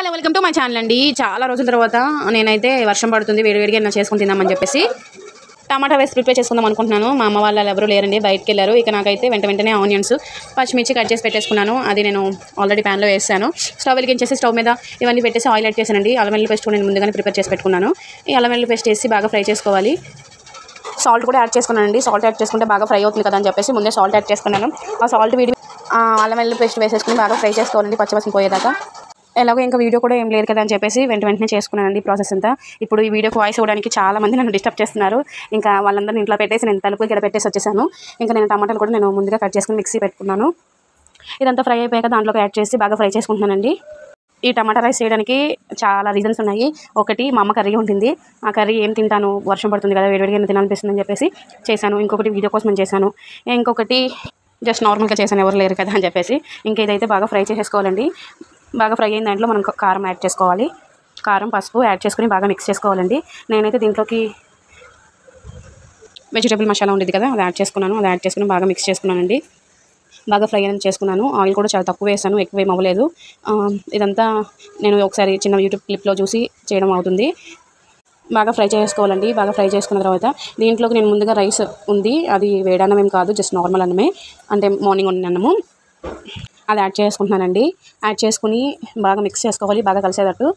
hello welcome to my channel అండి చాలా రోజుల తర్వాత నేనైతే వర్షం పడుతుంది వేడివేడిగా ఏమైనా చేసుకుని తిందామని చెప్పేసి టమాటా వేసి ప్రిపేర్ చేసుకుందాం అనుకుంటున్నాను మా అమ్మ వాళ్ళు ఎవరు లేరండి బయటకు వెళ్ళారు ఇక నాకైతే వెంట వెంటనే ఆనియన్స్ పచ్చిమిర్చి కట్ చేసి పెట్టేసుకున్నాను అది నేను ఆల్రెడీ ప్యాన్లో వేసాను స్టవ్ వెలిగించేసి స్టవ్ మీద ఇవన్నీ పెట్టేసి ఆయిల్ యాడ్ చేశానండి అల్లం వెల్లుల్లి పేస్ట్ కూడా నేను ముందుగానే ప్రిపేర్ చేసి పెట్టుకున్నాను ఈ అల్లం వెల్లుల్లి పేస్ట్ వేసి బాగా ఫ్రై చేసుకోవాలి సాల్ట్ కూడా యాడ్ చేసుకున్నానండి సాల్ట్ యాడ్ చేసుకుంటే బాగా ఫ్రై అవుతుంది కదా అని చెప్పేసి ముందే సాల్ట్ యాడ్ చేసుకున్నాను ఆ సాల్ట్ వీడి ఆ అల్లం వెల్లుల్లి పేస్ట్ వేసేసుకుని బాగా ఫ్రై చేసుకోవాలండి పచ్చిపచ్చి పోయేదాకా ఎలాగో ఇంకా వీడియో కూడా ఏం లేదు కదా అని చెప్పేసి వెంట వెంటనే చేసుకున్నానండి ప్రాసెస్ అంతా ఇప్పుడు ఈ వీడియోకి వాయిస్ ఇవ్వడానికి చాలా మంది నన్ను డిస్టర్బ్ చేస్తున్నారు ఇంకా వాళ్ళందరినీ ఇంట్లో పెట్టేసి నేను తలుపు ఇక్కడ పెట్టేసి వచ్చేసాను ఇంకా నేను టమాటాలు కూడా నేను ముందుగా కట్ చేసుకుని మిక్సీ పెట్టుకున్నాను ఇదంతా ఫ్రై అయిపోయాక దాంట్లోకి యాడ్ చేసి బాగా ఫ్రై చేసుకుంటున్నానండి ఈ టమాటా రైస్ చేయడానికి చాలా రీజన్స్ ఉన్నాయి ఒకటి మా అమ్మ కర్రీ ఉంటుంది ఆ కర్రీ ఏం తింటాను వర్షం పడుతుంది కదా వేడివేడిగా ఏమైనా తినాలనిపిస్తుంది అని చెప్పేసి చేశాను ఇంకొకటి వీడియో కోసం నేను చేశాను ఇంకొకటి జస్ట్ నార్మల్గా చేశాను ఎవరు లేరు కదా అని చెప్పేసి ఇంకా ఇదైతే బాగా ఫ్రై చేసేసుకోవాలండి బాగా ఫ్రై అయిన దాంట్లో మనం కారం యాడ్ చేసుకోవాలి కారం పసుపు యాడ్ చేసుకుని బాగా మిక్స్ చేసుకోవాలండి నేనైతే దీంట్లోకి వెజిటేబుల్ మసాలా ఉండేది కదా అది యాడ్ చేసుకున్నాను అది యాడ్ చేసుకుని బాగా మిక్స్ చేసుకున్నానండి బాగా ఫ్రై అనేది చేసుకున్నాను ఆయిల్ కూడా చాలా తక్కువ వేసాను ఎక్కువ ఏం అవ్వలేదు ఆ, ఇదంతా నేను ఒకసారి చిన్న యూట్యూబ్ క్లిప్లో చూసి చేయడం అవుతుంది బాగా ఫ్రై చేసుకోవాలండి బాగా ఫ్రై చేసుకున్న తర్వాత దీంట్లోకి నేను ముందుగా రైస్ ఉంది అది వేడన్నం ఏం కాదు జస్ట్ నార్మల్ అన్నమే అంటే మార్నింగ్ వండిన అన్నము అది యాడ్ చేసుకుంటున్నానండి యాడ్ చేసుకుని బాగా మిక్స్ చేసుకోవాలి బాగా కలిసేటట్టు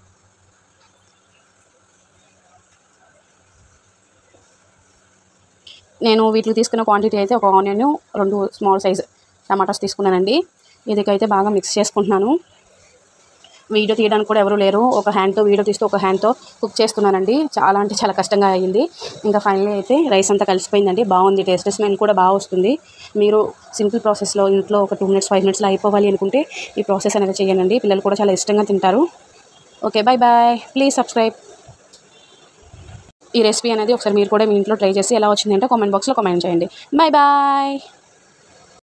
నేను వీటికి తీసుకున్న క్వాంటిటీ అయితే ఒక ఆనియన్ రెండు స్మాల్ సైజ్ టమాటాస్ తీసుకున్నానండి ఇదికైతే బాగా మిక్స్ చేసుకుంటున్నాను వీడియో తీయడానికి కూడా ఎవరు లేరు ఒక హ్యాండ్తో వీడియో తీస్తూ ఒక హ్యాండ్తో కుక్ చేస్తున్నానండి చాలా అంటే చాలా కష్టంగా అయ్యింది ఇంకా ఫైనల్లీ అయితే రైస్ అంతా కలిసిపోయిందండి బాగుంది టేస్ట్ స్మెల్ కూడా బాగా వస్తుంది మీరు సింపుల్ ప్రాసెస్లో ఇంట్లో ఒక టూ మినిట్స్ ఫైవ్ మినిట్స్లో అయిపోవాలి అనుకుంటే ఈ ప్రాసెస్ అనేది చేయండి పిల్లలు కూడా చాలా ఇష్టంగా తింటారు okay bye bye please subscribe ఈ రెసిపీ అనేది ఒకసారి మీరు కూడా మీ ఇంట్లో ట్రై చేసి ఎలా వచ్చిందంటే కామెంట్ బాక్స్లో కామెంట్ చేయండి బాయ్ బాయ్